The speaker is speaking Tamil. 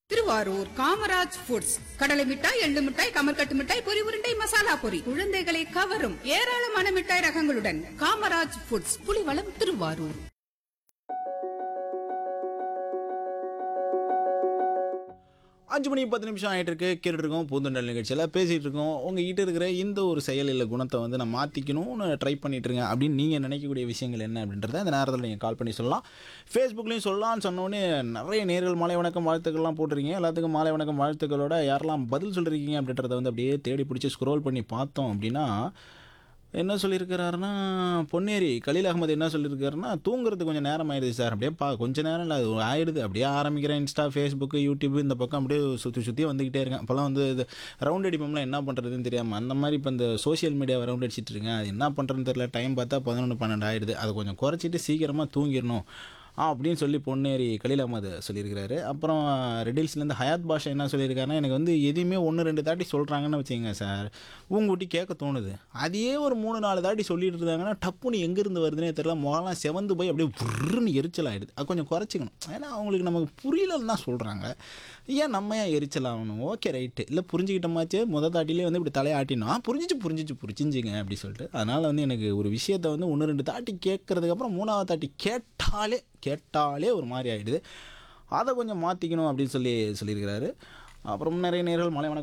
திருவாரூர் காமராஜ் ஃபுட்ஸ் கடலை மிட்டாய் எள்ளு மிட்டாய் கமர்கட்டு மிட்டாய் பொரி உருண்டை மசாலா பொரி குழந்தைகளை கவரும் ஏராளமான மிட்டாய் ரகங்களுடன் காமராஜ் ஃபுட்ஸ் புலிவளம் திருவாரூர் அஞ்சு மணி பத்து நிமிஷம் ஆகிட்டு இருக்கு கேட்டுட்டு இருக்கோம் பூந்தொண்டல் நிகழ்ச்சியில் பேசிகிட்டு இருக்கோம் உங்ககிட்ட இருக்கிற இந்த ஒரு செயல் இல்லை குணத்தை வந்து நான் மாற்றிக்கணும்னு ட்ரை பண்ணிட்டு இருக்கேன் அப்படின்னு நீங்கள் நினைக்கக்கூடிய விஷயங்கள் என்ன அப்படின்றத இந்த நேரத்தில் நீங்கள் கால் பண்ணி சொல்லலாம் ஃபேஸ்புக்லேயும் சொல்லலாம்னு சொன்னோடனே நிறைய நேர்கள் மாலை வணக்கம் வாழ்த்துக்கள்லாம் போட்டிருக்கீங்க எல்லாத்துக்கும் மாலை வணக்கம் வாழ்த்துக்களோட யாரெல்லாம் பதில் சொல்லிருக்கீங்க அப்படின்றத வந்து அப்படியே தேடி பிடிச்சி ஸ்க்ரோல் பண்ணி பார்த்தோம் அப்படின்னா என்ன சொல்லியிருக்கிறாருன்னா பொன்னேரி கலீல் அகமது என்ன சொல்லியிருக்காருன்னா தூங்குறது கொஞ்சம் நேரம் ஆயிடுது சார் அப்படியே பா கொஞ்ச நேரம் இல்லை அது ஆயிடுது அப்படியே ஆரம்பிக்கிறேன் இன்ஸ்டா ஃபேஸ்புக்கு யூடியூப் இந்த பக்கம் அப்படியே சுற்றி சுற்றி வந்துக்கிட்டே இருக்கேன் அப்போல்லாம் வந்து இது ரவுண்ட் அடிப்போம்லாம் என்ன பண்ணுறதுன்னு தெரியாமல் அந்த மாதிரி இப்போ இந்த சோஷியல் மீடியாவை ரவுண்ட் அடிச்சிட்டு இருக்கேன் அது என்ன பண்ணுறதுன்னு தெரியல டைம் பார்த்தா பதினொன்று பன்னெண்டு ஆயிடுது அதை கொஞ்சம் குறைச்சிட்டு சீக்கிரமாக தூங்கிடணும் ஆ அப்படின்னு சொல்லி பொன்னேரி கலீல் அகமது சொல்லியிருக்கிறாரு அப்புறம் ரெடில்ஸ்லேருந்து ஹயாத் பாஷா என்ன சொல்லியிருக்காருன்னா எனக்கு வந்து எதையுமே ஒன்று ரெண்டு தாட்டி சொல்கிறாங்கன்னு வச்சுங்க சார் ஊங்குட்டி கேட்க தோணுது அதையே ஒரு மூணு நாலு தாட்டி சொல்லிட்டு இருந்தாங்கன்னா டப்புன்னு எங்கேருந்து வருதுன்னே தெரியல முகலாம் செவந்து போய் அப்படியே புருன்னு எரிச்சல் ஆகிடுது அது கொஞ்சம் குறைச்சிக்கணும் ஏன்னா அவங்களுக்கு நமக்கு புரியலன்னு தான் சொல்கிறாங்க ஏன் நம்ம ஏன் எரிச்சல் ஆகணும் ஓகே ரைட்டு இல்லை புரிஞ்சுக்கிட்டமாச்சு முத தாட்டிலே வந்து இப்படி தலையாட்டினோம் ஆ, புரிஞ்சிச்சு புரிஞ்சிச்சு புரிஞ்சுங்க அப்படி சொல்லிட்டு அதனால் வந்து எனக்கு ஒரு விஷயத்தை வந்து ஒன்று ரெண்டு தாட்டி கேட்கறதுக்கப்புறம் மூணாவது தாட்டி கேட்டாலே கேட்டாலே ஒரு மாதிரி ஆகிடுது அதை கொஞ்சம் மாற்றிக்கணும் அப்படின்னு சொல்லி சொல்லியிருக்கிறாரு அப்புறம் நிறைய நேர்கள் மலை வணக்கம்